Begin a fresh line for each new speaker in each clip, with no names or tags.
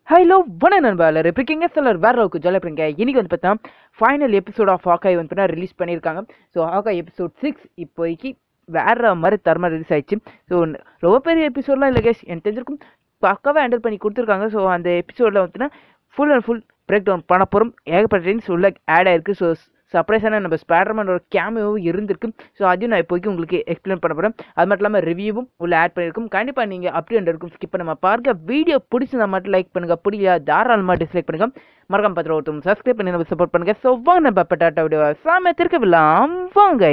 Hello வண நண்பா எல்லாரும் எப்படி இருக்கீங்க சிலர் வேற அளவுக்கு ஜாலியாக இருப்பீங்க இன்னைக்கு வந்து பார்த்தா ஃபைனல் எபிசோட் ஆஃப் ஹாக்காய் வந்து பார்த்தா ரிலீஸ் பண்ணியிருக்காங்க ஸோ ஹாக்காய் எபிசோட் சிக்ஸ் இப்போதைக்கு வேற மாதிரி தரமாக ரிலீஸ் ஆயிடுச்சு ஸோ ரொம்ப பெரிய எபிசோட்லாம் இல்லை கேஸ் எனக்கு தெரிஞ்சிருக்கும் பக்காவாக ஹேண்டில் பண்ணி கொடுத்துருக்காங்க ஸோ அந்த எபிசோடில் வந்துன்னா full and full break down பண்ண போகிறோம் ஏகப்பட்ட டைம்ஸ் உள்ள ஆட் ஆயிருக்கு ஸோ சர்ப்ரைஸான நம்ம ஸ்பைடர்மேனோட கேமியோவும் இருந்திருக்கு ஸோ அதையும் நான் இப்போதைக்கு உங்களுக்கு எக்ஸ்பிளைன் பண்ண போகிறேன் அது மட்டும் இல்லாமல் ரிவ்யூவும் உள்ள ஆட் பண்ணியிருக்கும் கண்டிப்பாக நீங்கள் அப்படி ஒன்று இருக்கும் ஸ்கிப் நம்ம பாருங்க வீடியோ பிடிச்சிருந்தா மட்டும் லைக் பண்ணுங்கள் பிடிக்கல தாராளமாக டிஸ்லைக் பண்ணுங்க மறக்காம பார்த்து ஒருத்தவங்க சப்ஸ்கிரைப் பண்ணி நம்ம சப்போர்ட் பண்ணுங்கள் ஸோ வாங்க நம்ம பட்டாட்டா வீடியோ சாம திருக்கவில்லாம் வாங்க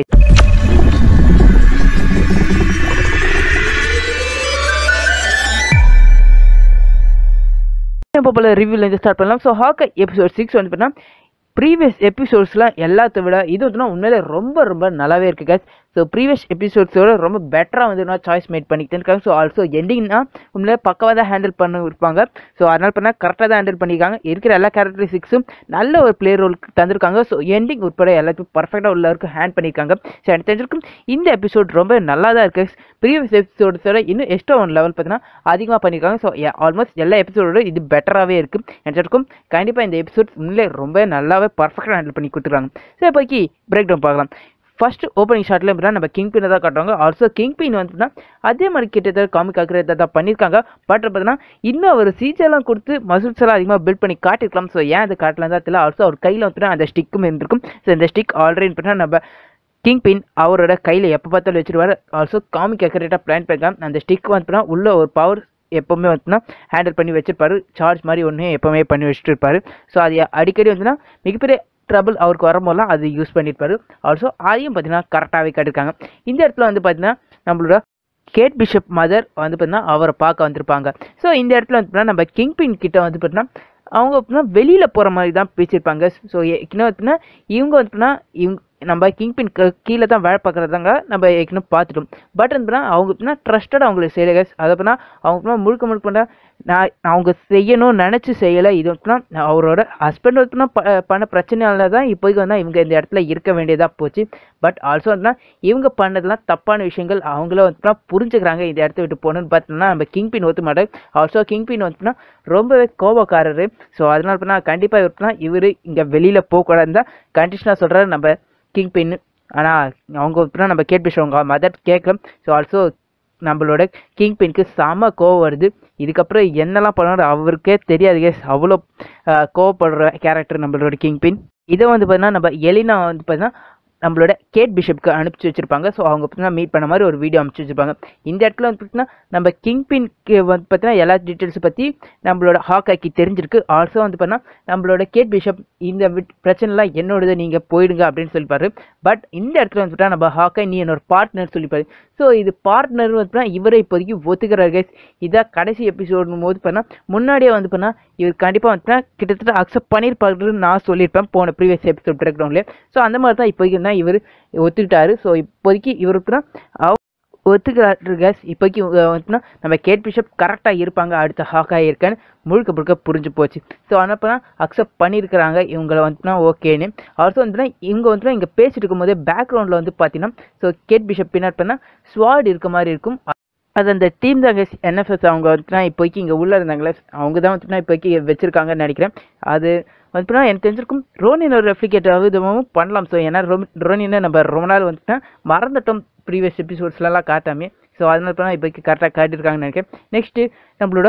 இப்போ போல ரிவ்யூலேருந்து ஸ்டார்ட் பண்ணலாம் ஸோ ஹாக்கை எபிசோட் சிக்ஸ் வந்து பார்த்தீங்கன்னா ப்ரீவியஸ் எபிசோட்ஸ்லாம் எல்லாத்த விட இது வந்து உண்மையிலே ரொம்ப ரொம்ப நல்லாவே இருக்குது guys ஸோ ப்ரீவியஸ் எபிசோட்ஸோட ரொம்ப பெட்டராக வந்து நான் சாய்ஸ் மேட் பண்ணிக்கிட்டு இருக்காங்க ஸோ ஆல்சோ எண்டிங்னா உண்மையிலே பக்கவாக தான் ஹேண்டில் பண்ண இருப்பாங்க ஸோ அதனால் பண்ணால் கரெக்டாக தான் ஹேண்டில் பண்ணியிருக்காங்க இருக்கிற எல்லா கேரக்டரிஸ்டிக்ஸும் நல்ல ஒரு பிளே ரோலுக்கு தந்திருக்காங்க ஸோ எண்டிங் உட்பட எல்லாத்தையும் பர்ஃபெக்டாக உள்ளவருக்கு ஹேண்ட் பண்ணியிருக்காங்க ஸோ எனக்கு தெரிஞ்சிருக்கும் இந்த எபிசோட் ரொம்ப நல்லா தான் இருக்குது ப்ரீவியஸ் எபிசோட்ஸோட இன்னும் எக்ஸ்ட்ரா ஒன் லெவல் பார்த்தீங்கன்னா அதிகமாக பண்ணியிருக்காங்க ஸோ ஆல்மோஸ்ட் எல்லா எபிசோடோட இது பெட்டராகவே இருக்குது எனக்கு இருக்கும் கண்டிப்பாக இந்த எபிசோட் உண்மையிலே ரொம்ப நல்லாவே பர்ஃபெக்டாக ஹேண்டில் பண்ணி கொடுத்துருக்காங்க ஸோ இப்போக்கி பிரேக் டவுன் பார்க்கலாம் ஃபர்ஸ்ட் ஓப்பனிங் ஷாட்ல எப்படின்னா நம்ம கிங் பின் தான் காட்டுவாங்க ஆல்சோ கிங் பின் வந்துன்னா அதே மாதிரி கிட்டத்தட்ட காமிக் ஆக்குறத தான் பண்ணியிருக்காங்க பட் பார்த்தீங்கன்னா இன்னும் அவர் சீச்செல்லாம் கொடுத்து மசூல்ஸ் எல்லாம் அதிகமாக பில்ட் பண்ணி காட்டிருக்கலாம் ஸோ ஏன் அது காட்டலாம் தான் தெரியல ஆல்சோ அவர் கையில் வந்துட்டு அந்த ஸ்டிக்கும் இருந்திருக்கும் ஸோ இந்த ஸ்டிக் ஆல்ரெடி பார்த்தீங்கன்னா நம்ம கிங் பின் அவரோட கையில் எப்போ பார்த்தாலும் வச்சிருவாரு ஆல்சோ காமிக் அக்கரேட்டாக பிளான் பண்ணிருக்காங்க அந்த ஸ்டிக் வந்துட்டுனா உள்ள ஒரு பவர் எப்போவுமே வந்துன்னா ஹேண்டில் பண்ணி வச்சிருப்பாரு சார்ஜ் மாதிரி ஒன்று எப்போவுமே பண்ணி வச்சுட்டு இருப்பாரு ஸோ அது அடிக்கடி வந்துன்னா மிகப்பெரிய ட்ரபிள் அவருக்கு வரும்போதெல்லாம் அது யூஸ் பண்ணியிருப்பாரு ஆல்சோ அதையும் பார்த்தீங்கன்னா கரெக்டாகவே காட்டியிருக்காங்க இந்த இடத்துல வந்து பார்த்தீங்கன்னா நம்மளோட கேட் பிஷப் மதர் வந்து பார்த்தீங்கன்னா அவரை பார்க்க வந்திருப்பாங்க ஸோ இந்த இடத்துல வந்து பார்த்தீங்கன்னா நம்ம கிங் பின் கிட்ட வந்து பார்த்தீங்கன்னா அவங்க அப்படின்னா வெளியில் போகிற மாதிரி தான் பேசியிருப்பாங்க ஸோ ஏற்கனவே பார்த்தீங்கன்னா இவங்க வந்துட்டுனா இவங்க நம்ம கிங் பின் கீழே தான் வேலை பார்க்குறதாங்க நம்ம ஏற்கனவே பார்த்துட்டோம் பட் வந்து அவங்க எப்படின்னா ட்ரஸ்டட் அவங்களுக்கு செய்யலை guys. அது அப்படின்னா அவங்க எப்படின்னா முழுக்க முழுக்க பண்ண நான் அவங்க செய்யணும்னு நினச்சி செய்யலை இது வந்துட்டுனா அவரோட ஹஸ்பண்ட் வந்துட்டுனா ப பண்ண பிரச்சனையால தான் இப்போதைக்கு வந்து இவங்க இந்த இடத்துல இருக்க வேண்டியதாக போச்சு பட் ஆல்சோ வந்துன்னா இவங்க பண்ணதெல்லாம் தப்பான விஷயங்கள் அவங்கள வந்துட்டுனா புரிஞ்சுக்கிறாங்க இந்த இடத்த விட்டு போகணுன்னு பார்த்தோம்னா நம்ம கிங் பின் ஒத்து மாட்டார் ஆல்சோ கிங் பின் வந்துட்டுனா ரொம்பவே கோபக்காரரு ஸோ அதனால பண்ணா கண்டிப்பாக இவருனா இவர் இங்கே வெளியில் போகக்கூடாதுன்னு தான் கண்டிஷனாக சொல்கிறாரு நம்ம கிங் பின் ஆனால் அவங்க வந்துட்டுனா நம்ம கேட் அவங்க மதர் கேட்கலாம் ஸோ ஆல்சோ நம்மளோட கிங் பின்க்கு செம கோவம் வருது இதுக்கப்புறம் என்னெல்லாம் பண்ணணும் அவருக்கே தெரியாது கேஸ் அவ்வளோ கோவப்படுற கேரக்டர் நம்மளோட கிங் பின் இதை வந்து பார்த்தீங்கன்னா நம்ம எலினா வந்து பார்த்தீங்கன்னா நம்மளோட கேட் பிஷப்க்கு அனுப்பிச்சி வச்சிருப்பாங்க ஸோ அவங்க பார்த்தீங்கன்னா மீட் பண்ண மாதிரி ஒரு வீடியோ அனுப்பிச்சி வச்சிருப்பாங்க இந்த இடத்துல வந்து பார்த்தீங்கன்னா நம்ம கிங் பின்க்கு வந்து பார்த்தீங்கன்னா எல்லா டீட்டெயில்ஸ் பற்றி நம்மளோட ஹாக்காக்கி தெரிஞ்சிருக்கு ஆல்சோ வந்து பார்த்தீங்கன்னா நம்மளோட கேட் பிஷப் இந்த விட் பிரச்சனைலாம் என்னோடது நீங்கள் போயிடுங்க அப்படின்னு சொல்லிப்பாரு பட் இந்த இடத்துல வந்து பார்த்தீங்கன்னா நம்ம ஹாக்கை நீ என்னோட பார்ட்னர் சொல்லிப்பாரு ஸோ இது பார்ட்னர் வந்து பார்த்தீங்கன்னா இவரை இப்போதைக்கு ஒத்துக்கிறார் கைஸ் இதான் கடைசி எபிசோடு போது பண்ணால் முன்னாடியே வந்து பண்ணால் இவர் கண்டிப்பாக வந்து கிட்டத்தட்ட அக்செப்ட் பண்ணியிருப்பாருன்னு நான் சொல்லியிருப்பேன் போன ப்ரீவியஸ் எபிசோட் பிரேக் டவுன்லேயே ஸோ அந்த மாதிரி தான் இப்போதைக்கு தான் இவர் ஒத்துக்கிட்டாரு ஸோ இப்போதைக்கு இவருக்கு தான் அவ ஒத்துக்கிறாரு கேஸ் இப்போதைக்கு வந்துன்னா நம்ம கேட் பிஷப் கரெக்டாக இருப்பாங்க அடுத்த ஹாக்காக இருக்கேன்னு முழுக்க முழுக்க புரிஞ்சு போச்சு ஸோ அதனால் அக்செப்ட் பண்ணியிருக்கிறாங்க இவங்களை வந்துட்டுனா ஓகேன்னு ஆல்சோ வந்துட்டுனா இவங்க வந்துட்டுனா இங்கே பேசிட்டு இருக்கும்போதே பேக்ரவுண்டில் வந்து பார்த்தீங்கன்னா ஸோ கேட் பிஷப் பின்னாடி பண்ணால் ஸ்வாட் இருக்க மாதிரி இருக்கும் அது அந்த டீம் தான் கேஸ் என்எஃப்எஸ் அவங்க வந்துட்டுனா இப்போதைக்கு இங்கே உள்ளே இருந்தாங்களே அவங்க தான் வந்துட்டுனா இப்போதைக்கு வச்சுருக்காங்கன்னு நினைக்கிறேன் அது வந்துட்டுனா எனக்கு தெரிஞ்சிருக்கும் ரோனின் ஒரு ரெப்ளிகேட் விதமாகவும் பண்ணலாம் ஸோ ஏன்னா ரோ ரோனினை நம்ம ரொம்ப நாள் வந்துட்டுனா மறந்துட்டோம் ப்ரீவியஸ் எபிசோட்ஸ்லாம் காட்டாமே ஸோ அதனால பண்ணால் இப்போதைக்கு கரெக்டாக காட்டியிருக்காங்கன்னு நினைக்கிறேன் நெக்ஸ்ட்டு நம்மளோட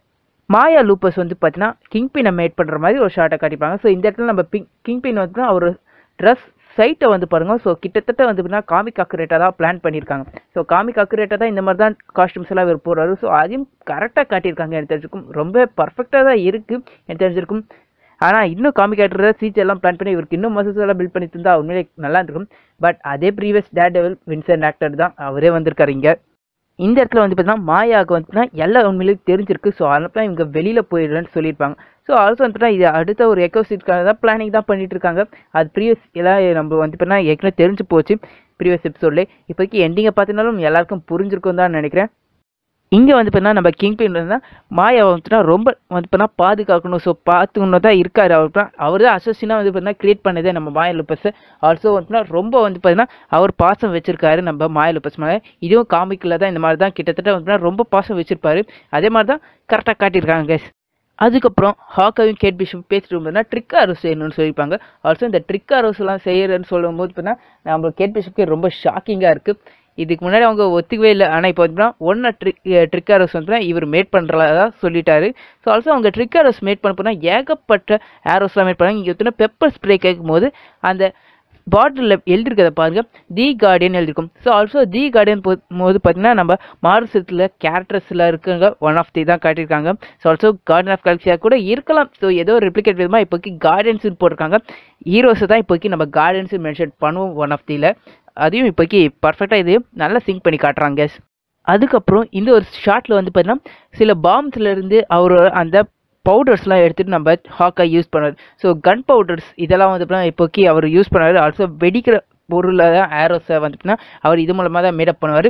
மாயா லூப்பஸ் வந்து பார்த்தீங்கன்னா கிங் பினை மேட் பண்ணுற மாதிரி ஒரு ஷார்ட்டை காட்டிப்பாங்க ஸோ இந்த இடத்துல நம்ம பிங் கிங் பின் வந்து அவர் ட்ரெஸ் சைட்டை வந்து பாருங்க ஸோ கிட்டத்தட்ட வந்து பார்த்தீங்கன்னா காமிக் அக்குரேட்டாக தான் பிளான் பண்ணியிருக்காங்க ஸோ காமிக் அக்குரேட்டாக தான் இந்த மாதிரி தான் காஸ்டியூம்ஸ் எல்லாம் இவர் போடுறாரு ஸோ அதையும் கரெக்டாக காட்டியிருக்காங்க எனக்கு தெரிஞ்சிருக்கும் ரொம்ப பர்ஃபெக்டாக தான் இருக்குது எனக்கு தெரிஞ்சிருக்கும் ஆனால் இன்னும் காமிக் ஆக்டர் சீச் எல்லாம் பிளான் பண்ணி இவருக்கு இன்னும் மசூஸ் எல்லாம் பில்ட் பண்ணி தந்தா உண்மையிலே நல்லா இருந்திருக்கும் பட் அதே previous Daredevil Vincent actor தான் அவரே வந்திருக்காரு இங்கே இந்த இடத்துல வந்து பார்த்தீங்கன்னா மாயாவுக்கு வந்துட்டுனா எல்லா உண்மையிலேயும் தெரிஞ்சிருக்கு ஸோ அதனால இவங்க வெளியில் போயிடுறேன்னு சொல்லியிருப்பாங்க ஸோ ஆல்சோ வந்துட்டுனா இது அடுத்த ஒரு எக்கோசிட்காக தான் பிளானிங் தான் பண்ணிட்டு இருக்காங்க அது ப்ரீவியஸ் எல்லாம் நம்ம வந்து பார்த்தீங்கன்னா ஏற்கனவே தெரிஞ்சு போச்சு ப்ரீவியஸ் எபிசோட்லேயே இப்போதைக்கு எண்டிங்கை பார்த்தினாலும் எல்லாருக்கும் புரிஞ்சிருக்கும் தான் நினைக்கிறேன் இங்கே வந்து பார்த்தீங்கன்னா நம்ம கிங் பின் இருந்தால் மாயாவை வந்துட்டுனா ரொம்ப வந்து பார்த்தீங்கன்னா பாதுகாக்கணும் ஸோ பார்த்துக்கணும் தான் இருக்கார் அவர் தான் அவர் தான் அசோசினாக வந்து பார்த்தீங்கன்னா க்ரியேட் பண்ணதே நம்ம மாயா லுப்பஸை ஆல்சோ வந்துட்டுனா ரொம்ப வந்து பார்த்தீங்கன்னா அவர் பாசம் வச்சிருக்காரு நம்ம மாயா லுப்பஸ் மேலே இதுவும் காமிக்கில் தான் இந்த மாதிரி தான் கிட்டத்தட்ட வந்து ரொம்ப பாசம் வச்சிருப்பாரு அதே மாதிரி தான் கரெக்டாக காட்டியிருக்காங்க guys அதுக்கப்புறம் ஹாக்காவும் கேட் பிஷப் பேசிட்டு இருந்தோம்னா ட்ரிக் அரோஸ் செய்யணும்னு சொல்லியிருப்பாங்க ஆல்சோ இந்த ட்ரிக் அரோஸ்லாம் செய்யறேன்னு சொல்லும்போது பார்த்தீங்கன்னா நம்ம கேட் பிஷப்க்கு ரொம்ப ஷாக்கிங்காக இருக்குது இதுக்கு முன்னாடி அவங்க ஒத்துக்கவே இல்லை ஆனால் இப்போ பார்த்தீங்கன்னா ஒன்று ட்ரிக் ட்ரிக் அரோஸ் வந்து இவர் மேட் பண்ணுறதா சொல்லிட்டாரு ஸோ ஆல்சோ அவங்க ட்ரிக் அரோஸ் மேட் பண்ண போனால் ஏகப்பட்ட ஆரோஸ்லாம் மேட் பண்ணாங்க இங்கே பார்த்தீங்கன்னா பெப்பர் ஸ்ப்ரே கேட்கும் போது அந்த பாட்டிலில் எழுதிருக்கிறத பாருங்க தி கார்டியன் எழுதிருக்கும் ஸோ ஆல்சோ தி கார்டியன் போது பார்த்தீங்கன்னா நம்ம மார்சத்தில் கேரக்டர்ஸில் இருக்குங்க ஒன் ஆஃப் தி தான் காட்டியிருக்காங்க ஸோ ஆல்சோ கார்டன் ஆஃப் கலெக்சியாக கூட இருக்கலாம் ஸோ ஏதோ ரெப்ளிகேட் விதமாக இப்போக்கி கார்டன்ஸ்னு போட்டிருக்காங்க ஹீரோஸை தான் இப்போக்கி நம்ம கார்டன்ஸ் மென்ஷன் பண்ணுவோம் ஒன் ஆஃப் தியில் அதையும் இப்போக்கி பர்ஃபெக்டாக இதையும் நல்லா சிங்க் பண்ணி காட்டுறாங்க அதுக்கப்புறம் இந்த ஒரு ஷார்ட்டில் வந்து பார்த்தீங்கன்னா சில பாம்ஸ்லேருந்து அவரோட அந்த பவுடர்ஸ்லாம் எடுத்துகிட்டு நம்ம ஹாக்கா யூஸ் பண்ணார் ஸோ கன் பவுடர்ஸ் இதெல்லாம் வந்து பார்த்தீங்கன்னா இப்போக்கி அவர் யூஸ் பண்ணார் ஆல்சோ வெடிக்கிற பொருளில் தான் ஆரோஸை வந்துட்டுனா அவர் இது மூலமாக தான் மேடப் பண்ணுவார்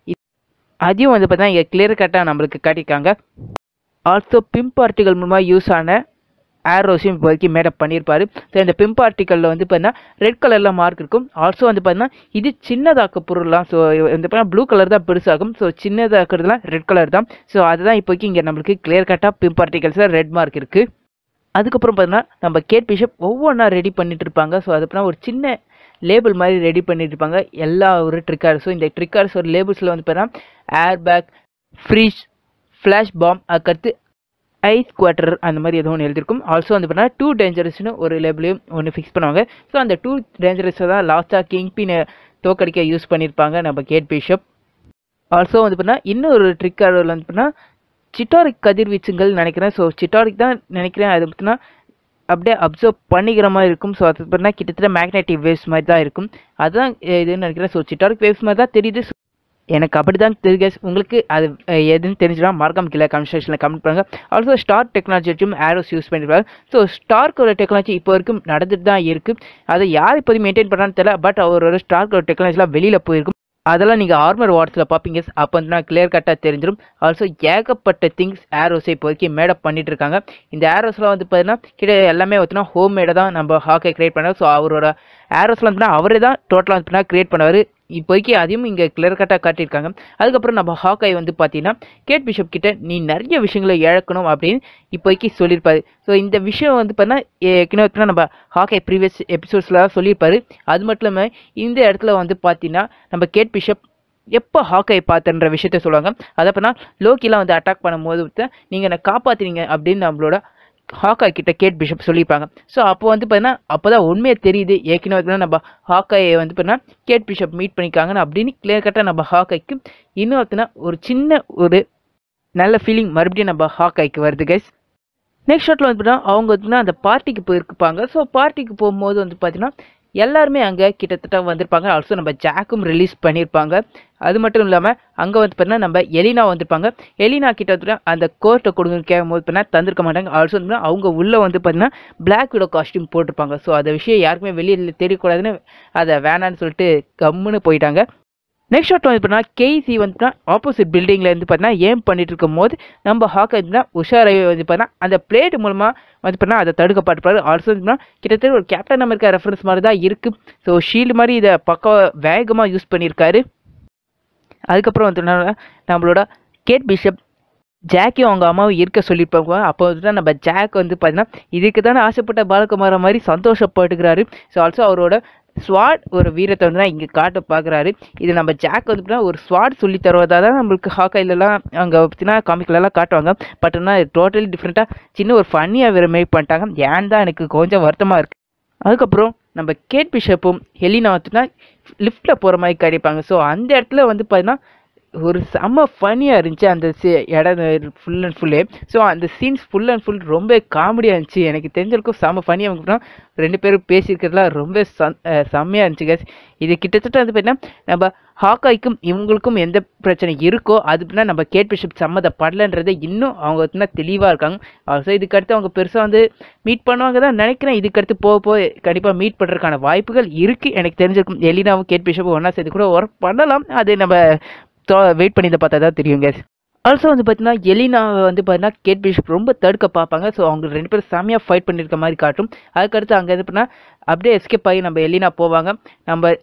அதையும் வந்து பார்த்தீங்கன்னா இங்கே கிளியர் கட்டாக நம்மளுக்கு காட்டியிருக்காங்க ஆல்சோ பிம்ப் ஆர்டிகல் மூலமாக யூஸ் ஆன ஆரோஸையும் இப்போதைக்கு மேடப் பண்ணியிருப்பாரு ஸோ இந்த பிம்ப் ஆர்டிக்கலில் வந்து பார்த்தீங்கன்னா ரெட் கலரில் மார்க் இருக்கும் ஆல்சோ வந்து பார்த்தீங்கன்னா இது சின்னதாக்க பொருள்லாம் ஸோ வந்து பார்த்தீங்கன்னா ப்ளூ கலர் தான் பெருசாகும் ஸோ சின்னதாக்குறதுலாம் ரெட் கலர் தான் ஸோ அதுதான் இப்போதைக்கு இங்கே நம்மளுக்கு கிளியர் கட்டாக பிம்ப் ஆர்டிகல்ஸில் ரெட் மார்க் இருக்குது அதுக்கப்புறம் பார்த்தீங்கன்னா நம்ம கேட் பிஷப் ஒவ்வொன்றா ரெடி பண்ணிட்டு இருப்பாங்க ஸோ அது பார்த்தீங்கன்னா ஒரு சின்ன லேபிள் மாதிரி ரெடி பண்ணிட்டு இருப்பாங்க எல்லா ஒரு ட்ரிக்கார்ஸும் இந்த ட்ரிக்கார்ஸ் ஒரு லேபிள்ஸில் வந்து பார்த்தீங்கன்னா air pack freeze flash bomb அதுக்கடுத்து ஐஸ் குவார்டர் அந்த மாதிரி ஏதோ ஒன்று எழுதிருக்கும் ஆல்சோ வந்து பார்த்தீங்கன்னா டூ டேஞ்சரஸ்னு ஒரு லேபிளையும் ஒன்று ஃபிக்ஸ் பண்ணுவாங்க ஸோ அந்த டூ டேஞ்சரஸை தான் லாஸ்ட்டாக கிங் பினை தோக்கடிக்க யூஸ் பண்ணியிருப்பாங்க நம்ம கேட் பிஷப் ஆல்சோ வந்து பார்த்தீங்கன்னா இன்னொரு ட்ரிக்கார் வந்து பார்த்தீங்கன்னா சிட்டாரிக் கதிர்வீச்சுங்கள் நினைக்கிறேன் ஸோ சிட்டாரிக் தான் நினைக்கிறேன் அது பார்த்தீங்கன்னா அப்படியே அப்சர்வ் பண்ணிக்கிற மாதிரி இருக்கும் ஸோ அது பார்த்தீங்கன்னா கிட்டத்தட்ட மேக்னெட்டிக் வேவ்ஸ் மாதிரி தான் இருக்கும் அதுதான் இதுன்னு நினைக்கிறேன் ஸோ சிட்டாரிக் வேவ்ஸ் மாதிரி தான் தெரியுது எனக்கு அப்படி தான் தெரியுது உங்களுக்கு அது எதுன்னு தெரிஞ்சுனா மறக்காம கீழே கமெண்ட் செக்ஷனில் கமெண்ட் பண்ணுங்கள் ஆல்சோ ஸ்டார் டெக்னாலஜி வச்சும் ஆரோஸ் யூஸ் பண்ணிருப்பாங்க ஸோ ஸ்டார்க்கோட டெக்னாலஜி இப்போ வரைக்கும் நடந்துட்டு தான் இருக்குது அதை யார் இப்போது மெயின்டைன் பண்ணுறான்னு தெரியல பட் அவரோட ஸ்டார்க்கோட டெக்னாலஜிலாம் வெளியில் போயிருக்கும் அதெல்லாம் நீங்கள் ஆர்மர் வார்ட்ஸில் பார்ப்பீங்க அப்போ வந்து நான் கிளியர் கட்டாக தெரிஞ்சிடும் ஆல்சோ ஏகப்பட்ட திங்ஸ் ஏரோஸை இப்போதைக்கு மேடப் பண்ணிட்டு இருக்காங்க இந்த ஏரோஸ்லாம் வந்து பார்த்தீங்கன்னா கிட்ட எல்லாமே பார்த்தீங்கன்னா ஹோம் மேடை தான் நம்ம ஹாக்கை கிரியேட் பண்ணோம் ஸோ அவரோட ஏரோஸ்லாம் வந்து அவரே தான் டோட்டலாக வந்து கிரியேட் பண்ணுவார் இப்போதைக்கு அதையும் இங்கே கிளியர் கட்டாக காட்டியிருக்காங்க அதுக்கப்புறம் நம்ம ஹாக்காய் வந்து பார்த்தீங்கன்னா கேட் பிஷப் கிட்ட நீ நிறைய விஷயங்களை இழக்கணும் அப்படின்னு இப்போதைக்கு சொல்லியிருப்பாரு ஸோ இந்த விஷயம் வந்து பார்த்தீங்கன்னா ஏற்கனவே நம்ம ஹாக்காய் ப்ரீவியஸ் எபிசோட்ஸில் சொல்லியிருப்பாரு அது மட்டும் இல்லாமல் இந்த இடத்துல வந்து பார்த்தீங்கன்னா நம்ம கேட் பிஷப் எப்போ ஹாக்கை பார்த்தன்ற விஷயத்த சொல்லுவாங்க அதை பண்ணா லோக்கிலாம் வந்து அட்டாக் பண்ணும்போது நீங்கள் என்னை காப்பாற்றுறீங்க அப்படின்னு நம்மளோட ஹாக்காய் கிட்ட கேட் பிஷப் சொல்லியிருப்பாங்க ஸோ அப்போ வந்து பார்த்தீங்கன்னா அப்போ தான் உண்மையை தெரியுது ஏற்கனவே நம்ம ஹாக்காயை வந்து பார்த்தீங்கன்னா கேட் பிஷப் மீட் பண்ணிக்காங்கன்னு அப்படின்னு கிளியர் கட்டாக நம்ம ஹாக்காய்க்கு இன்னொருத்தனா ஒரு சின்ன ஒரு நல்ல ஃபீலிங் மறுபடியும் நம்ம ஹாக்காய்க்கு வருது கைஸ் நெக்ஸ்ட் ஷாட்டில் வந்து பார்த்தீங்கன்னா அவங்க வந்து அந்த பார்ட்டிக்கு போயிருப்பாங்க ஸோ பார்ட்டிக்கு போகும்போது வந்து பார்த்தீங்கன்னா எல்லாருமே அங்கே கிட்டத்தட்ட வந்திருப்பாங்க ஆல்சோ நம்ம ஜாக்கும் ரிலீஸ் பண்ணியிருப்பாங்க அது மட்டும் இல்லாமல் அங்கே வந்து பார்த்தீங்கன்னா நம்ம எலினா வந்திருப்பாங்க எலினா கிட்ட அந்த கோர்ட்டை கொடுங்க கேட்கும் போது பார்த்தீங்கன்னா தந்திருக்க மாட்டாங்க ஆல்சோ வந்து அவங்க உள்ளே வந்து பார்த்தீங்கன்னா பிளாக் விடோ காஸ்டியூம் போட்டிருப்பாங்க ஸோ அந்த விஷயம் யாருக்குமே வெளியில் தெரியக்கூடாதுன்னு அதை வேணான்னு சொல்லிட்டு கம்முன்னு போயிட்டாங்க நெக்ஸ்ட் ஷாட் வந்து பார்த்தீங்கன்னா கேசி வந்து ஆப்போசிட் பில்டிங்கில் வந்து பார்த்தீங்கன்னா ஏம் பண்ணிட்டு இருக்கும் போது நம்ம ஹாக் வந்து உஷாராகவே வந்து பார்த்தீங்கன்னா அந்த பிளேட் மூலமாக வந்து பார்த்தீங்கன்னா அதை தடுக்கப்பட்டிருப்பாரு ஆல்சோ வந்து கிட்டத்தட்ட ஒரு கேப்டன் அமெரிக்கா ரெஃபரன்ஸ் மாதிரி தான் இருக்குது ஸோ ஷீல்டு மாதிரி இதை பக்கம் வேகமாக யூஸ் பண்ணியிருக்காரு அதுக்கப்புறம் வந்து நம்மளோட கேட் பிஷப் ஜாக்கியும் அவங்க அம்மாவும் இருக்க சொல்லியிருப்பாங்க அப்போ வந்து நம்ம ஜாக் வந்து பார்த்தீங்கன்னா இதுக்கு தானே ஆசைப்பட்ட பாலகுமார மாதிரி சந்தோஷப்பட்டுக்கிறாரு ஸோ ஆல்சோ அவரோட ஸ்வாட் ஒரு வீரத்தை வந்து இங்கே காட்ட பார்க்குறாரு இது நம்ம ஜாக் வந்து ஒரு ஸ்வாட் சொல்லி தருவதாக தான் நம்மளுக்கு ஹாக்காயிலலாம் அங்கே பார்த்தீங்கன்னா காமிக்கலலாம் காட்டுவாங்க பட் ஆனால் டோட்டலி டிஃப்ரெண்ட்டாக சின்ன ஒரு ஃபன்னியாக வேறு மேக் பண்ணிட்டாங்க ஏன் தான் எனக்கு கொஞ்சம் வருத்தமாக இருக்குது அதுக்கப்புறம் நம்ம கேட் பிஷப்பும் ஹெலினா வந்துட்டுனா லிஃப்ட்டில் போகிற மாதிரி காட்டிப்பாங்க ஸோ அந்த இடத்துல வந்து பார்த்தீங்கன்னா ஒரு செம்ம ஃபனியாக இருந்துச்சு அந்த இடம் ஃபுல் அண்ட் ஃபுல்லே ஸோ அந்த சீன்ஸ் ஃபுல் அண்ட் ஃபுல் ரொம்ப காமெடியாக இருந்துச்சு எனக்கு தெரிஞ்சிருக்கும் செம்ம ஃபனியாக ரெண்டு பேரும் பேசியிருக்கிறதுலாம் ரொம்ப செம்மையாக இருந்துச்சு கேஸ் இது கிட்டத்தட்ட வந்து பார்த்தீங்கன்னா நம்ம ஹாக்காய்க்கும் இவங்களுக்கும் எந்த பிரச்சனை இருக்கோ அது அப்படின்னா நம்ம கேட் பிஷப் சம்மந்தப்படலன்றதை இன்னும் அவங்க வந்து தெளிவாக இருக்காங்க ஸோ இதுக்கடுத்து அவங்க பெருசாக வந்து மீட் பண்ணுவாங்க தான் நினைக்கிறேன் இதுக்கடுத்து போக போக கண்டிப்பாக மீட் பண்ணுறதுக்கான வாய்ப்புகள் இருக்குது எனக்கு தெரிஞ்சிருக்கும் எலினாவும் கேட் பிஷப்பும் ஒன்றா சேர்த்து கூட ஒர்க் பண்ணலாம் அது நம்ம வெயிட் பண்ணி இதை பார்த்தா தான் தெரியும் கேஸ் ஆல்சோ வந்து பார்த்தீங்கன்னா எலினா வந்து பார்த்தீங்கன்னா கேட் பிஷப் ரொம்ப தடுக்க பார்ப்பாங்க ஸோ அவங்க ரெண்டு பேரும் செம்மையாக ஃபைட் பண்ணியிருக்க மாதிரி காட்டும் அதுக்கடுத்து அங்கே இது பண்ணால் அப்படியே எஸ்கேப் ஆகி நம்ம எலினா போவாங்க நம்ம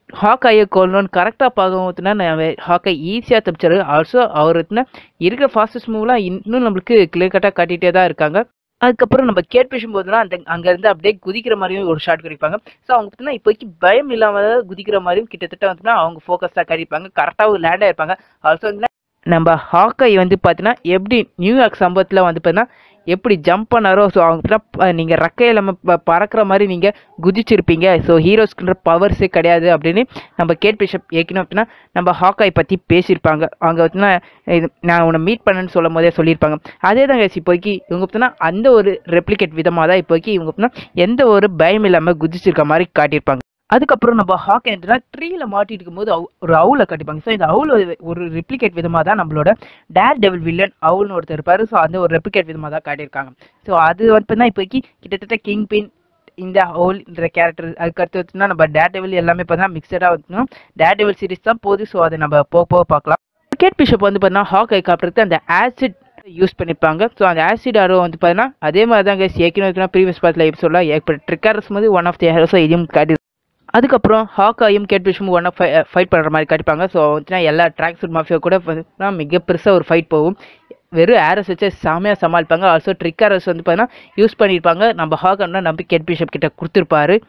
ஹாக்காயை கொல்லணும்னு கரெக்டாக பார்க்கணும்னா நம்ம ஹாக்கை ஈஸியாக தப்பிச்சாரு ஆல்சோ அவர் வந்து இருக்கிற ஃபாஸ்டஸ்ட் மூவ்லாம் இன்னும் நம்மளுக்கு கிளியர் கட்டாக காட்டிகிட்டே தான் இருக்காங்க அதுக்கப்புறம் நம்ம கேட் பேசும்போதுலாம் அந்த அங்கேருந்து அப்படியே குதிக்கிற மாதிரியும் ஒரு ஷாட் கிடைப்பாங்க ஸோ அவங்க பார்த்தீங்கன்னா இப்போதைக்கு பயம் இல்லாமல் குதிக்கிற மாதிரியும் கிட்டத்தட்ட வந்துன்னா அவங்க ஃபோக்கஸ்டாக காட்டியிருப்பாங்க கரெக்டாக லேண்ட் ஆயிருப்பாங்க ஆல்சோ வந்து நம்ம ஹாக்கை வந்து பார்த்தீங்கன்னா எப்படி நியூயார்க் சம்பவத்தில் வந்து பார்த்தீங்கன்னா எப்படி ஜம்ப் பண்ணாரோ ஸோ அவங்க நீங்கள் ரெக்கை இல்லாமல் பறக்கிற மாதிரி நீங்கள் குதிச்சிருப்பீங்க ஸோ ஹீரோஸ்க்குன்ற பவர்ஸே கிடையாது அப்படின்னு நம்ம கேட் பிஷப் ஏற்கனவே அப்படின்னா நம்ம ஹாக்காய் பற்றி பேசியிருப்பாங்க அவங்க பார்த்தீங்கன்னா இது நான் உன்னை மீட் பண்ணேன்னு சொல்லும் போதே சொல்லியிருப்பாங்க அதே தான் guys இப்போதைக்கு இவங்க பார்த்தீங்கன்னா அந்த ஒரு ரெப்ளிகேட் விதமாக தான் இப்போதைக்கு இவங்க பார்த்தீங்கன்னா எந்த ஒரு பயம் இல்லாமல் குதிச்சிருக்க மாதிரி காட்டியிருப்பாங்க அதுக்கப்புறம் நம்ம ஹாக் என்னன்னா ட்ரீல மாட்டிட்டு இருக்கும்போது அவு- ஒரு அவுல கட்டிப்பாங்க ஸோ இந்த அவுல் ஒரு ரெப்ளிகேட் விதமாக தான் நம்மளோட டேர் டெவில் வில்லன் அவுல்னு ஒருத்தர் இருப்பாரு ஸோ அந்த ஒரு ரெப்ளிகேட் விதமாக தான் காட்டியிருக்காங்க ஸோ அது வந்து தான் இப்போக்கி கிட்டத்தட்ட கிங் பின் இந்த ஹோல்ன்ற கேரக்டர் அதுக்கு அடுத்து வச்சுன்னா நம்ம டேர் டெவில் எல்லாமே பார்த்தா மிக்சடாக வந்துடும் டேர் டெவில் சீரிஸ் தான் போகுது ஸோ அதை நம்ம போக போக பார்க்கலாம் கேட் பிஷப் வந்து பார்த்தீங்கன்னா ஹாக் ஐ காப்பிட்டு அந்த ஆசிட் யூஸ் பண்ணியிருப்பாங்க ஸோ அந்த ஆசிட் ஆரோ வந்து பார்த்தீங்கன்னா அதே மாதிரி தான் guys ஏற்கனவே ப்ரீவியஸ் பார்ட்டில் எபிசோட ஏற்பட்ட ட்ரிக்கர்ஸ் மாதிரி ஒன் ஆஃப் தி ஹேரோஸோ இதையும் காட்டி அதுக்கப்புறம் ஹாக்காயும் கேட் பிஷும் ஒன்றா ஃபை ஃபைட் பண்ணுற மாதிரி காட்டிப்பாங்க ஸோ வந்துச்சுன்னா எல்லா ட்ராக் சூட் மாஃபியா கூட பார்த்தீங்கன்னா மிக பெருசாக ஒரு ஃபைட் போகும் வெறும் ஏரஸ் வச்சு செமையாக சமாளிப்பாங்க ஆல்சோ ட்ரிக் ஏரஸ் வந்து பார்த்தீங்கன்னா யூஸ் பண்ணியிருப்பாங்க நம்ம ஹாக்கன்னா நம்பி கேட் பிஷப் கிட்ட கொடுத்துருப்பாரு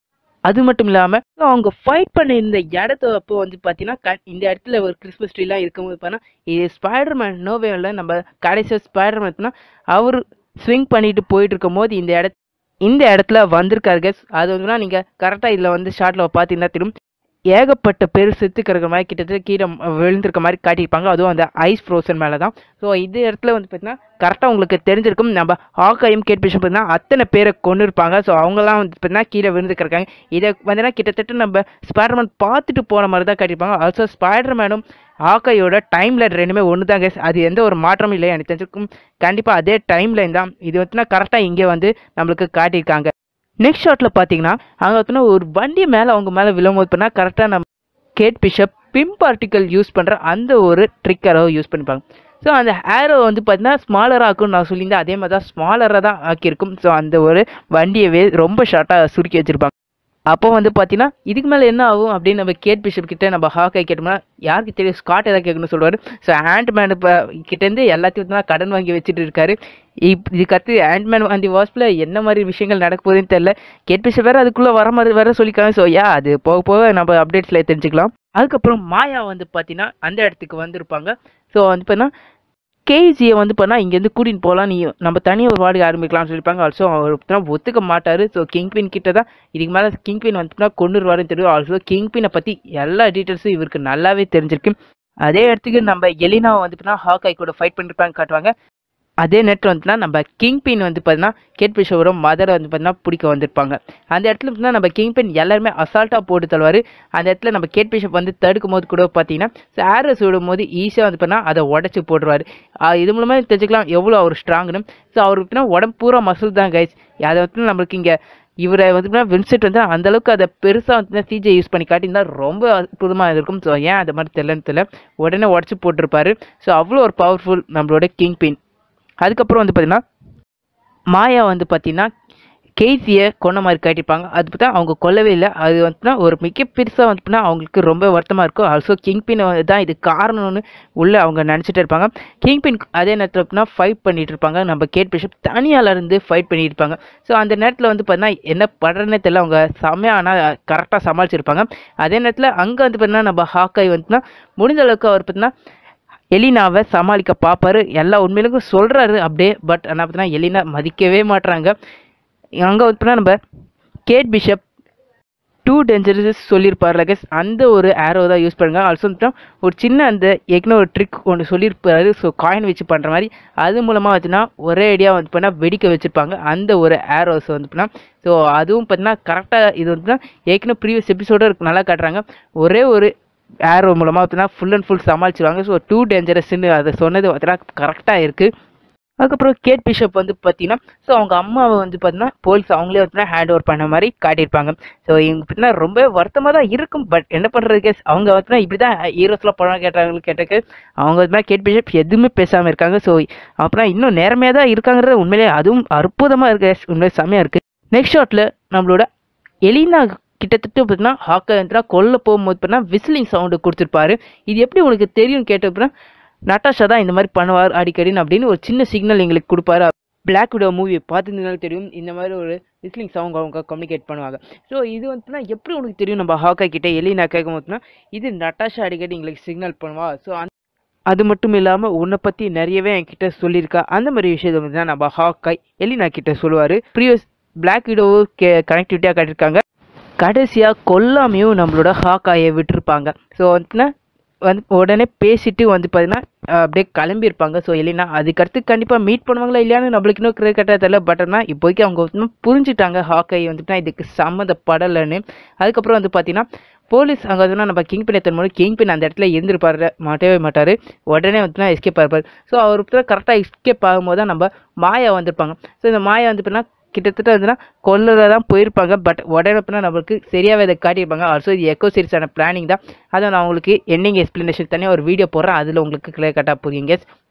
அது மட்டும் இல்லாமல் அவங்க ஃபைட் பண்ண இந்த இடத்த அப்போ வந்து பார்த்தீங்கன்னா க- இந்த இடத்துல ஒரு கிறிஸ்மஸ் ட்ரீலாம் இருக்கும்போது பார்த்தீங்கன்னா இது ஸ்பைடர்மேன் நோவேல நம்ம கடைசியாக ஸ்பைடர்மேன் அவர் ஸ்விங் பண்ணிட்டு போயிட்டு இருக்கும்போது இந்த இடத்த இந்த இடத்துல வந்திருக்காரு guys அது வந்துன்னா நீங்கள் கரெக்டாக இதில் வந்து ஷார்ட்டில் பார்த்தீங்கன்னா தெரியும் ஏகப்பட்ட பேர் செத்து கிடக்கிற மாதிரி கிட்டத்தட்ட கீழே ம- விழுந்திருக்க மாதிரி காட்டியிருப்பாங்க அதுவும் அந்த ஐஸ் ஃப்ரோசன் மேலே தான் ஸோ இந்த இடத்துல வந்து பார்த்தீங்கன்னா கரெக்டாக உங்களுக்கு தெரிஞ்சிருக்கும் நம்ம ஹாக்காயும் கேட் பிஷப் பார்த்தீங்கன்னா அத்தனை பேரை கொண்டு இருப்பாங்க ஸோ அவங்கலாம் வந்து பார்த்தீங்கன்னா கீழே விழுந்து கிடக்காங்க இதை வந்துன்னா கிட்டத்தட்ட நம்ம ஸ்பைடர்மேன் பார்த்துட்டு போன மாதிரி தான் காட்டியிருப்பாங்க ஆல்சோ ஸ்பைடர்மேனும் ஹாக்கையோட டைம் லைன் ரெண்டுமே ஒன்று தான் guys அது எந்த ஒரு மாற்றமும் இல்லை எனக்கு தெரிஞ்சிருக்கும் கண்டிப்பாக அதே டைம் லைன் தான் இது வந்துன்னா கரெக்டாக இங்கே வந்து நம்மளுக்கு காட்டியிருக்காங்க நெக்ஸ்ட் ஷாட்டில் பார்த்தீங்கன்னா அங்கே பார்த்தீங்கன்னா ஒரு வண்டி மேலே அவங்க மேலே விழும்போது பண்ணால் கரெக்டாக நம்ம Kate Bishop Pym particle use பண்ணுற அந்த ஒரு ட்ரிக்கரோ யூஸ் பண்ணிப்பாங்க ஸோ அந்த ஹேரோ வந்து பார்த்தீங்கன்னா ஸ்மாலராக ஆக்கும்னு நான் சொல்லியிருந்தேன் அதே மாதிரி தான் ஸ்மாலராக தான் ஆக்கியிருக்கும் ஸோ அந்த ஒரு வண்டியவே ரொம்ப ஷார்ட்டாக சுருக்கி வச்சுருப்பாங்க அப்போ வந்து பார்த்தீங்கன்னா இதுக்கு மேலே என்ன ஆகும் அப்படின்னு நம்ம கேட் பிஷப் கிட்ட நம்ம ஹாக்கை கேட்டோம்னா யாருக்கு தெரியும் ஸ்காட் எதாவது கேட்கணும்னு சொல்லுவார் ஸோ ஆண்ட்மேன் இப்போ கிட்டேருந்து எல்லாத்தையும் தான் கடன் வாங்கி வச்சுட்டு இருக்காரு இப் இதுக்கு அடுத்து ஆண்ட்மேன் அந்த வாஸ்பில் என்ன மாதிரி விஷயங்கள் நடக்க போகுதுன்னு தெரியல கேட் பிஷப் வேறு அதுக்குள்ளே வர மாதிரி வேற சொல்லிக்காங்க ஸோ யா அது போக போக நம்ம அப்டேட்ஸில் தெரிஞ்சுக்கலாம் அதுக்கப்புறம் மாயா வந்து பார்த்தீங்கன்னா அந்த இடத்துக்கு வந்திருப்பாங்க ஸோ வந்து பார்த்தீங்கன்னா கேஜியை வந்து பண்ணால் இங்கேருந்து கூட்டின்னு போகலாம் நீ நம்ம தனியாக ஒரு வாடகை ஆரம்பிக்கலாம்னு சொல்லியிருப்பாங்க ஆல்சோ அவர் பார்த்தீங்கன்னா ஒத்துக்க மாட்டார் ஸோ கிங்பின் கிட்ட தான் இதுக்கு மேலே கிங்பின் வந்து கொண்டுருவாருன்னு தெரியும் ஆல்சோ கிங்பினை பற்றி எல்லா டீட்டெயில்ஸும் இவருக்கு நல்லாவே தெரிஞ்சிருக்கு அதே இடத்துக்கு நம்ம எலினாவை வந்து பார்த்தீங்கன்னா ஹாக்காய் கூட ஃபைட் பண்ணிருப்பாங்க காட்டுவாங்க அதே நேரத்தில் வந்துன்னா நம்ம கிங் பின் வந்து பார்த்தீங்கன்னா கேட் பிஷோட மதரை வந்து பார்த்தீங்கன்னா பிடிக்க வந்திருப்பாங்க அந்த இடத்துல பார்த்தீங்கன்னா நம்ம கிங் பின் எல்லாருமே அசால்ட்டாக போட்டு தருவார் அந்த இடத்துல நம்ம கேட் பிஷப் வந்து தடுக்கும் போது கூட பார்த்தீங்கன்னா சாரஸ் விடும் போது ஈஸியாக வந்து பார்த்தீங்கன்னா அதை உடச்சி போட்டுருவார் இது மூலமாக தெரிஞ்சுக்கலாம் எவ்வளோ அவர் ஸ்ட்ராங்னு ஸோ அவர் பார்த்தீங்கன்னா உடம்பு பூரா மசில் தான் கைஸ் அதை வந்து நம்மளுக்கு இங்கே இவரை வந்து வின்செட் வந்து அந்த அளவுக்கு அதை பெருசாக வந்து சிஜே யூஸ் பண்ணி காட்டியிருந்தா ரொம்ப அற்புதமாக இருக்கும் ஸோ ஏன் அது மாதிரி தெரியலன்னு தெரியல உடனே உடச்சி போட்டிருப்பாரு ஸோ அவ்வளோ ஒரு பவர்ஃபுல் நம்மளோட கிங் பின் அதுக்கப்புறம் வந்து பார்த்தீங்கன்னா மாயா வந்து பார்த்தீங்கன்னா கேசியை கொன்ன மாதிரி காட்டியிருப்பாங்க அது பார்த்தா அவங்க கொல்லவே இல்லை அது வந்துன்னா ஒரு மிக பெருசாக வந்துட்டுனா அவங்களுக்கு ரொம்ப வருத்தமாக இருக்கும் ஆல்சோ கிங் பின் தான் இது காரணம்னு உள்ளே அவங்க நினச்சிட்டு இருப்பாங்க கிங் பின் அதே நேரத்தில் அப்படின்னா ஃபைட் பண்ணிட்டு இருப்பாங்க நம்ம கேட் பிஷப் தனியால இருந்து ஃபைட் பண்ணிட்டு இருப்பாங்க ஸோ அந்த நேரத்தில் வந்து பார்த்தீங்கன்னா என்ன பண்ணுறதுனே தெரியல அவங்க செம்மையாக ஆனால் கரெக்டாக சமாளிச்சிருப்பாங்க அதே நேரத்தில் அங்கே வந்து பார்த்தீங்கன்னா நம்ம ஹாக்காய் வந்துன்னா முடிஞ்ச அளவுக்கு அவர் பார்த்தீங்கன்னா எலினாவை சமாளிக்க பார்ப்பாரு எல்லா உண்மையிலும் சொல்கிறாரு அப்படியே பட் ஆனால் பார்த்தீங்கன்னா எலினா மதிக்கவே மாட்றாங்க அங்கே வந்து நம்ம கேட் பிஷப் டூ டேஞ்சரஸ் சொல்லியிருப்பார் லகஸ் அந்த ஒரு ஆரோ தான் யூஸ் பண்ணுங்க ஆல்சோ ஒரு சின்ன அந்த ஏற்கனவே ஒரு ட்ரிக் ஒன்று சொல்லியிருப்பாரு ஸோ காயின் வச்சு பண்ணுற மாதிரி அது மூலமாக வந்துன்னா ஒரே ஐடியா வந்து பண்ணால் வெடிக்க வச்சுருப்பாங்க அந்த ஒரு ஆரோஸ் வந்து பண்ணால் ஸோ அதுவும் பார்த்தீங்கன்னா கரெக்டாக இது வந்து ஏற்கனவே ப்ரீவியஸ் எபிசோட நல்லா காட்டுறாங்க ஒரே ஒரு ஏரோ மூலமாக பார்த்தீங்கன்னா ஃபுல் அண்ட் ஃபுல் சமாளிச்சிருவாங்க ஸோ டூ டேஞ்சரஸ்ன்னு அதை சொன்னது பார்த்தீங்கன்னா கரெக்டாக இருக்குது அதுக்கப்புறம் கேட் பிஷப் வந்து பார்த்தீங்கன்னா ஸோ அவங்க அம்மாவை வந்து பார்த்தீங்கன்னா போலீஸ் அவங்களே வந்து ஹேண்ட் ஓவர் பண்ண மாதிரி காட்டியிருப்பாங்க ஸோ இவங்க பார்த்தீங்கன்னா ரொம்ப வருத்தமாக தான் இருக்கும் பட் என்ன பண்ணுறது கேஸ் அவங்க வந்து இப்படி தான் ஹீரோஸ்லாம் படம் கேட்டாங்க கேட்டக்கு அவங்க வந்து கேட் பிஷப் எதுவுமே பேசாமல் இருக்காங்க ஸோ அப்புறம் இன்னும் நேர்மையாக தான் இருக்காங்கிறது உண்மையிலே அதுவும் அற்புதமாக இருக்கு guys. உண்மையிலே செம்மையாக இருக்குது நெக்ஸ்ட் ஷாட்டில் நம்மளோட எலினா கிட்டத்தட்ட பார்த்தீங்கன்னா ஹாக்கை வந்து கொல்ல போகும்போது பார்த்தீங்கன்னா விசிலிங் சவுண்டு கொடுத்துருப்பாரு இது எப்படி உனக்கு தெரியும் கேட்டப்பறம் நட்டாஷா தான் இந்த மாதிரி பண்ணுவார் அடிக்கடின்னு அப்படின்னு ஒரு சின்ன சிக்னல் எங்களுக்கு கொடுப்பாரு பிளாக் விடோ மூவி பார்த்துருந்தாலும் தெரியும் இந்த மாதிரி ஒரு விஸ்லிங் சவுண்ட் அவங்க கம்யூனிகேட் பண்ணுவாங்க ஸோ இது வந்துன்னா எப்படி உனக்கு தெரியும் நம்ம ஹாக்கா கிட்ட எலினா கேட்கும் போதுனா இது நட்டாஷா அடிக்கடி எங்களுக்கு சிக்னல் பண்ணுவா ஸோ அந்த அது மட்டும் இல்லாமல் உன்னை பற்றி நிறையவே என்கிட்ட சொல்லியிருக்கா அந்த மாதிரி விஷயத்தை வந்து தான் நம்ம ஹாக்காய் எலினா கிட்ட சொல்லுவார் ப்ரீவியஸ் பிளாக் விடோ கே கனெக்டிவிட்டியாக காட்டியிருக்காங்க கடைசியாக கொல்லாமையும் நம்மளோட ஹாக்காயை விட்டுருப்பாங்க ஸோ வந்துன்னா வந்து உடனே பேசிட்டு வந்து பார்த்தீங்கன்னா அப்படியே கிளம்பியிருப்பாங்க ஸோ இல்லைன்னா அதுக்கடுத்து கண்டிப்பாக மீட் பண்ணுவாங்களா இல்லையான்னு நம்மளுக்கு இன்னும் கரெக்டாக தெரியல பட் ஆனால் இப்போதைக்கு அவங்க வந்து புரிஞ்சுட்டாங்க ஹாக்கை வந்துட்டுனா இதுக்கு சம்மந்தப்படலைன்னு அதுக்கப்புறம் வந்து பார்த்தீங்கன்னா போலீஸ் அங்கே வந்து நம்ம கிங் பின் எத்தனை கிங் பின் அந்த இடத்துல இருந்திருப்பாரு மாட்டவே மாட்டார் உடனே வந்துட்டுனா எஸ்கேப் ஆகிருப்பார் ஸோ அவர் கரெக்டாக எஸ்கேப் ஆகும்போது தான் நம்ம மாயா வந்திருப்பாங்க ஸோ இந்த மாயா வந்து பார்த்தீங்கன்னா கிட்டத்தட்ட வந்துன்னா கொல்லல தான் போயிருப்பாங்க பட் உடனே அப்படின்னா நம்மளுக்கு சரியாகவே இதை காட்டியிருப்பாங்க ஆல்சோ இது எக்கோ சீரிஸான பிளானிங் தான் அதை நான் உங்களுக்கு எண்டிங் எக்ஸ்ப்ளனேஷன் தனியாக ஒரு வீடியோ போடுறேன் அதில் உங்களுக்கு கிளியர் கட்டாக புரியுங்க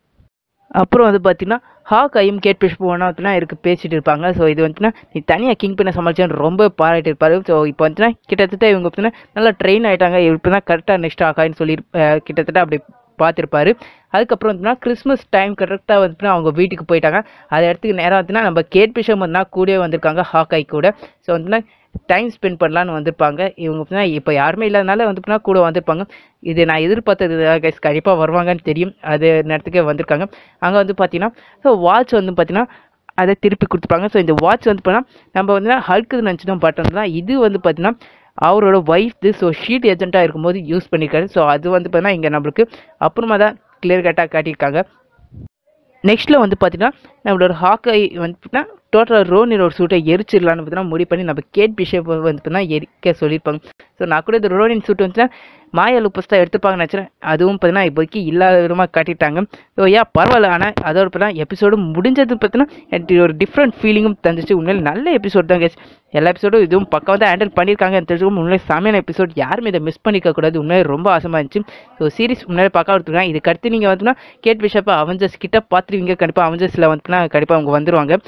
அப்புறம் வந்து பார்த்தீங்கன்னா ஹாக் ஐயும் கேட் பிஷ் போனா இருக்கு பேசிட்டு இருப்பாங்க ஸோ இது வந்துட்டுனா நீ தனியாக கிங் பண்ண சமாளிச்சான்னு ரொம்ப பாராட்டி இருப்பாரு ஸோ இப்போ வந்துட்டுனா கிட்டத்தட்ட இவங்க பார்த்தீங்கன்னா நல்லா ட்ரெயின் ஆகிட்டாங்க இப்போ தான் கரெக்டாக நெக்ஸ்ட் ஆகான்னு சொல்லி அஹ், கிட்டத்தட்ட அப்படி பார்த்துருப்பாரு அதுக்கப்புறம் வந்துன்னா கிறிஸ்மஸ் டைம் கரெக்டாக வந்துட்டு அவங்க வீட்டுக்கு போயிட்டாங்க அது இடத்துக்கு நேரம் வந்துன்னா நம்ம கேட் பிஷம் வந்துனா கூடவே வந்திருக்காங்க ஹாக்காய் கூட ஸோ வந்துன்னா டைம் ஸ்பெண்ட் பண்ணலான்னு வந்திருப்பாங்க இவங்க பார்த்தீங்கன்னா இப்போ யாருமே இல்லாதனால வந்து கூட வந்திருப்பாங்க இது நான் எதிர்பார்த்தது கைஸ் கண்டிப்பாக வருவாங்கன்னு தெரியும் அது நேரத்துக்கே வந்திருக்காங்க அங்கே வந்து பார்த்தீங்கன்னா ஸோ வாட்ச் வந்து பார்த்தீங்கன்னா அதை திருப்பி கொடுத்துருப்பாங்க ஸோ இந்த வாட்ச் வந்து பார்த்தீங்கன்னா நம்ம வந்து ஹல்க்கு நினச்சிட்டோம் பட் வந்து இது வந்து பார்த்தீங்கன்னா அவரோட ஒய்ஃப் ஸோ ஷீட் ஏஜென்ட்டாக இருக்கும்போது யூஸ் பண்ணியிருக்காரு ஸோ அது வந்து பார்த்தீங்கன்னா இங்கே நம்மளுக்கு அப்புறமா தான் கிளியர் கட்டாக காட்டியிருக்காங்க நெக்ஸ்ட்டில் வந்து பார்த்தீங்கன்னா நம்மளோட ஹாக்கை வந்து டோட்டல் ரோனின் ஒரு சூட்டை எரிச்சிடலான்னு பார்த்தீங்கன்னா முடிவு பண்ணி நம்ம கேட் பிஷப் வந்து பார்த்தீங்கன்னா எரிக்க சொல்லியிருப்பாங்க ஸோ நான் கூட இந்த ரோனின் சூட் வந்துச்சுன்னா மாயா லூப்பஸ் தான் எடுத்துப்பாங்கன்னு நினச்சேன் அதுவும் பார்த்தீங்கன்னா இப்போதைக்கு இல்லாத விதமாக காட்டிட்டாங்க ஸோ ஏன் பரவாயில்ல ஆனால் அதோட பார்த்தீங்கன்னா எபிசோடு முடிஞ்சது பார்த்தீங்கன்னா எனக்கு ஒரு டிஃப்ரெண்ட் ஃபீலிங்கும் தந்துச்சு உண்மையில நல்ல எபிசோட் தான் கேஸ் எல்லா எபிசோடும் இதுவும் பக்கம் தான் ஹேண்டில் பண்ணியிருக்காங்க தெரிஞ்சுக்கும் உண்மையிலே செமையான எபிசோட் யாருமே இதை மிஸ் பண்ணிக்க கூடாது உண்மையிலே ரொம்ப ஆசமாக இருந்துச்சு ஸோ சீரிஸ் முன்னாடி பார்க்க எடுத்துருக்காங்க இதுக்கு அடுத்து நீங்கள் வந்துன்னா கேட் பிஷப் அவஞ்சர்ஸ் கிட்ட பார்த்துருவீங்க கண்டிப்பாக அவஞ்சர்ஸில் வந்துன்னா கண்டிப்பாக அவங்க வந்துருவாங்க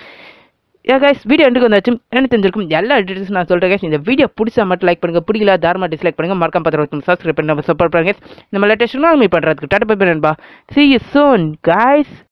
ஏ கைஸ் வீடியோ எண்டுக்கு வந்தாச்சும் என்ன தெரிஞ்சிருக்கும் எல்லா டீட்டெயில்ஸ் நான் சொல்கிறேன் guys. இந்த வீடியோ பிடிச்சா மட்டும் லைக் பண்ணுங்க பிடிக்கல தாரமா டிஸ்லைக் பண்ணுங்க மறக்காம பார்த்து சப்ஸ்கிரைப் பண்ணி நம்ம சப்போர்ட் பண்ணுங்க நம்ம லேட்டஸ்ட் மீட் பண்ணுறதுக்கு டாட்டா பை நண்பா சி யூ சோன் guys